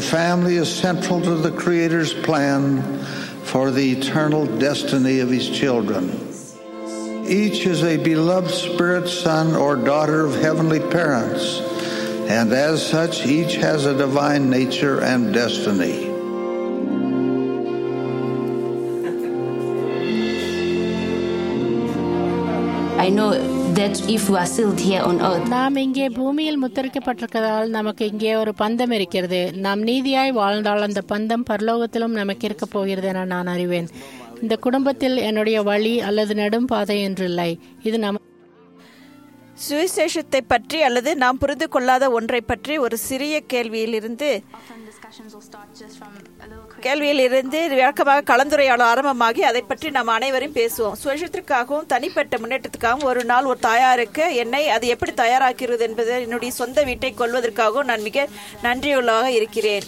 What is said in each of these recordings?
the family is central to the Creator's plan for the eternal destiny of His children. Each is a beloved spirit son or daughter of heavenly parents, and as such, each has a divine nature and destiny. I know that if we are sealed here on earth, நாம் இங்கே பூமியில் முத்திரிக்கப்பட்டிருக்கிறதால் நமக்கு இங்கே ஒரு பந்தம் இருக்கிறது நாம் நீதியாய் வாழ்ந்தால் அந்த பந்தம் பரலோகத்திலும் நமக்கு இருக்கப் போகிறது என நான் அறிவேன் இந்த குடும்பத்தில் என்னுடைய வழி அல்லது நெடும் பாதை என்றில்லை இது நம் சுவிசேஷத்தை பற்றி அல்லது நாம் புரிந்து கொள்ளாத ஒன்றை பற்றி ஒரு சிறிய கேள்வியிலிருந்து கேள்வியிலிருந்து விளக்கமாக கலந்துரையாடல் ஆரம்பமாகி அதை பற்றி நாம் அனைவரும் பேசுவோம் சுவிசேஷத்திற்காகவும் தனிப்பட்ட முன்னேற்றத்துக்காகவும் ஒரு நாள் ஒரு தயாரிக்க என்னை அது எப்படி தயாராக்கிறது என்பதை என்னுடைய சொந்த வீட்டை கொள்வதற்காகவும் நான் மிக நன்றியுள்ளதாக இருக்கிறேன்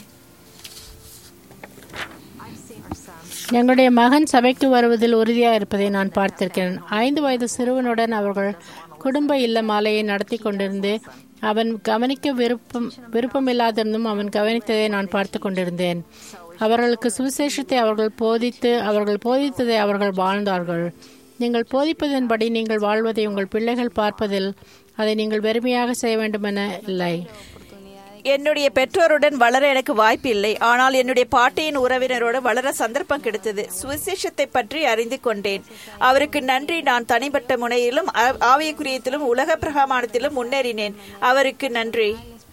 எங்களுடைய மகன் சபைக்கு வருவதில் உறுதியாக இருப்பதை நான் பார்த்திருக்கிறேன் ஐந்து வயது சிறுவனுடன் அவர்கள் குடும்ப இல்ல மாலையை நடத்தி கொண்டிருந்து அவன் கவனிக்க விருப்பம் விருப்பமில்லாதிருந்தும் அவன் கவனித்ததை நான் பார்த்து கொண்டிருந்தேன் அவர்களுக்கு சுவிசேஷத்தை அவர்கள் போதித்து அவர்கள் போதித்ததை அவர்கள் வாழ்ந்தார்கள் நீங்கள் போதிப்பதன்படி நீங்கள் வாழ்வதை உங்கள் பிள்ளைகள் பார்ப்பதில் அதை நீங்கள் வெறுமையாக செய்ய வேண்டுமென இல்லை என்னுடைய பெற்றோருடன் வளர எனக்கு வாய்ப்பு இல்லை ஆனால் என்னுடைய பாட்டியின் உறவினரோடு வளர சந்தர்ப்பம் கிடைத்தது சுவிசேஷத்தை பற்றி அறிந்து கொண்டேன் அவருக்கு நன்றி நான் தனிப்பட்ட முனையிலும் ஆ- ஆவியக்குரியத்திலும் உலக பிரகமானத்திலும் முன்னேறினேன் அவருக்கு நன்றி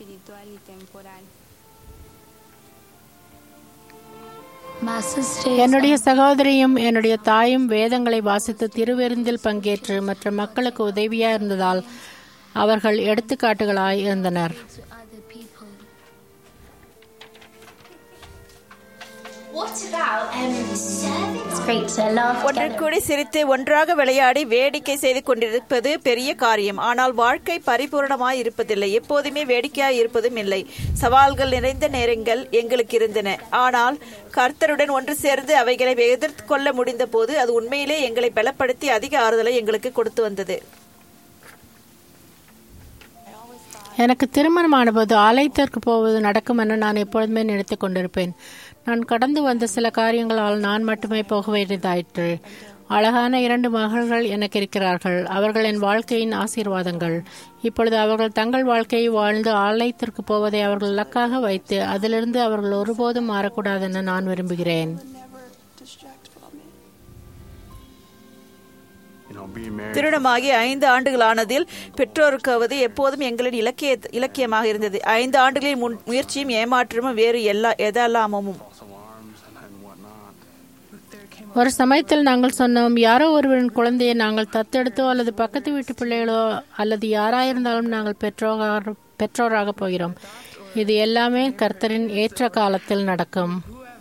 என்னுடைய சகோதரியும் என்னுடைய தாயும் வேதங்களை வாசித்து திருவிருந்தில் பங்கேற்று மற்ற மக்களுக்கு உதவியா இருந்ததால் அவர்கள் எடுத்துக்காட்டுகளாய் இருந்தனர் What about um, serving? It's great to laugh ஒன்று together. கூடி சிரித்து ஒன்றாக விளையாடி வேடிக்கை செய்து கொண்டிருப்பது பெரிய காரியம் ஆனால் வாழ்க்கை பரிபூரணமாய் இருப்பதில்லை எப்போதுமே வேடிக்கையாய் இருப்பதும் இல்லை சவால்கள் நிறைந்த நேரங்கள் எங்களுக்கு இருந்தன ஆனால் கர்த்தருடன் ஒன்று சேர்ந்து அவைகளை எதிர்த்து கொள்ள முடிந்த போது அது உண்மையிலே எங்களை பலப்படுத்தி அதிக ஆறுதலை எங்களுக்கு கொடுத்து வந்தது எனக்கு திருமணமானபோது ஆலயத்திற்கு போவது நடக்கும் என நான் எப்பொழுதுமே நினைத்துக் கொண்டிருப்பேன் நான் கடந்து வந்த சில காரியங்களால் நான் மட்டுமே போக வேண்டியதாயிற்று அழகான இரண்டு மகள்கள் எனக்கு இருக்கிறார்கள் அவர்கள் என் வாழ்க்கையின் ஆசீர்வாதங்கள் இப்பொழுது அவர்கள் தங்கள் வாழ்க்கையை வாழ்ந்து ஆலயத்திற்கு போவதை அவர்கள் இலக்காக வைத்து அதிலிருந்து அவர்கள் ஒருபோதும் மாறக்கூடாது என நான் விரும்புகிறேன் You know, being married. திருமணமாகி ஐந்து ஆண்டுகளானதில் பெற்றோருக்காவது எப்போதும் எங்களின் இலக்கிய இலக்கியமாக இருந்தது ஐந்து ஆண்டுகளின் முன் முயற்சியும் ஏமாற்றமும் வேறு எல்லா எதெல்லாமும் Some arms and, and whatnot. ஒரு சமயத்தில் நாங்கள் சொன்னோம் யாரோ ஒருவரின் குழந்தையை நாங்கள் தத்தெடுத்தோ அல்லது பக்கத்து வீட்டு பிள்ளைகளோ அல்லது யாராயிருந்தாலும் நாங்கள் பெற்றோராக பெற்றோராக போகிறோம் இது எல்லாமே கர்த்தரின் ஏற்ற காலத்தில் நடக்கும்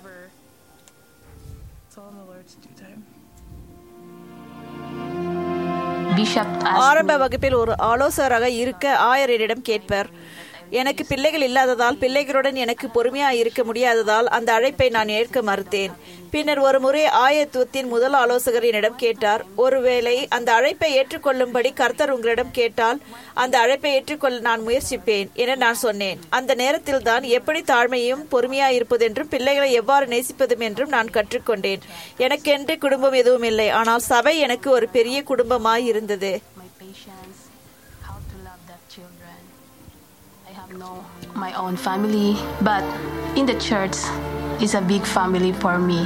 Bishop asked ஆரம்ப வகுப்பில் ஒரு ஆலோசகராக இருக்க ஆயரிடம் கேட்பர் எனக்கு பிள்ளைகள் இல்லாததால் பிள்ளைகளுடன் எனக்கு பொறுமையா இருக்க முடியாததால் அந்த அழைப்பை நான் ஏற்க மறுத்தேன் பின்னர் ஒரு முறை ஆயத்துவத்தின் முதல் ஆலோசகர் என்னிடம் கேட்டார் ஒருவேளை அந்த அழைப்பை ஏற்றுக்கொள்ளும்படி கர்த்தர் உங்களிடம் கேட்டால் அந்த அழைப்பை ஏற்றுக்கொள்ள நான் முயற்சிப்பேன் என நான் சொன்னேன் அந்த நேரத்தில் தான் எப்படி தாழ்மையும் பொறுமையா இருப்பதென்றும் பிள்ளைகளை எவ்வாறு நேசிப்பதும் என்றும் நான் கற்றுக்கொண்டேன் எனக்கென்று குடும்பம் எதுவும் இல்லை ஆனால் சபை எனக்கு ஒரு பெரிய குடும்பமாய் இருந்தது my patience, how to love the children. I have no my own family, but in the church is a big family for me.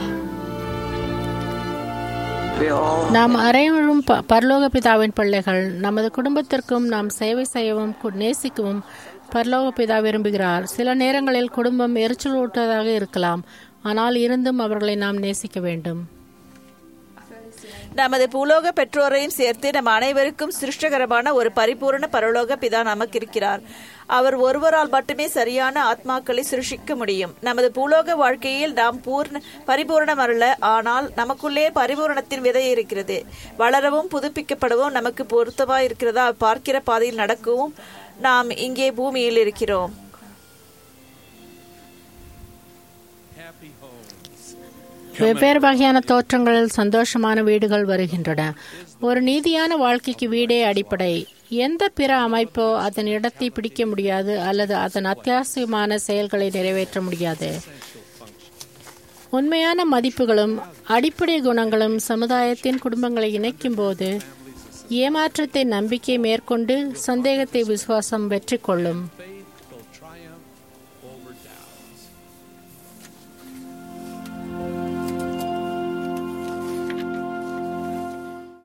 நாம் அனைவரும் ப- பரலோக பிதாவின் பிள்ளைகள் நமது குடும்பத்திற்கும் நாம் சேவை செய்யவும் கு- நேசிக்கவும் பரலோக பிதா விரும்புகிறார் சில நேரங்களில் குடும்பம் எரிச்சல் ஊட்டுவதாக இருக்கலாம் ஆனால் இருந்தும் அவர்களை நாம் நேசிக்க வேண்டும் நமது பூலோக பெற்றோரையும் சேர்த்து நம் அனைவருக்கும் சிருஷ்டகரமான ஒரு பரிபூரண பரலோக பிதா நமக்கு இருக்கிறார் அவர் ஒருவரால் மட்டுமே சரியான ஆத்மாக்களை சிருஷிக்க முடியும் நமது பூலோக வாழ்க்கையில் நாம் பூர்ண பரிபூரணம் அல்ல ஆனால் நமக்குள்ளே பரிபூரணத்தின் விதை இருக்கிறது வளரவும் புதுப்பிக்கப்படவும் நமக்கு பொருத்தமா இருக்கிறதா பார்க்கிற பாதையில் நடக்கவும் நாம் இங்கே பூமியில் இருக்கிறோம் வெவ்வேறு வகையான தோற்றங்களில் சந்தோஷமான வீடுகள் வருகின்றன ஒரு நீதியான வாழ்க்கைக்கு வீடே அடிப்படை எந்த பிற அமைப்போ அதன் இடத்தை பிடிக்க முடியாது அல்லது அதன் அத்தியாவசியமான செயல்களை நிறைவேற்ற முடியாது உண்மையான மதிப்புகளும் அடிப்படை குணங்களும் சமுதாயத்தின் குடும்பங்களை இணைக்கும் போது ஏமாற்றத்தை நம்பிக்கை மேற்கொண்டு சந்தேகத்தை விசுவாசம் வெற்றி கொள்ளும்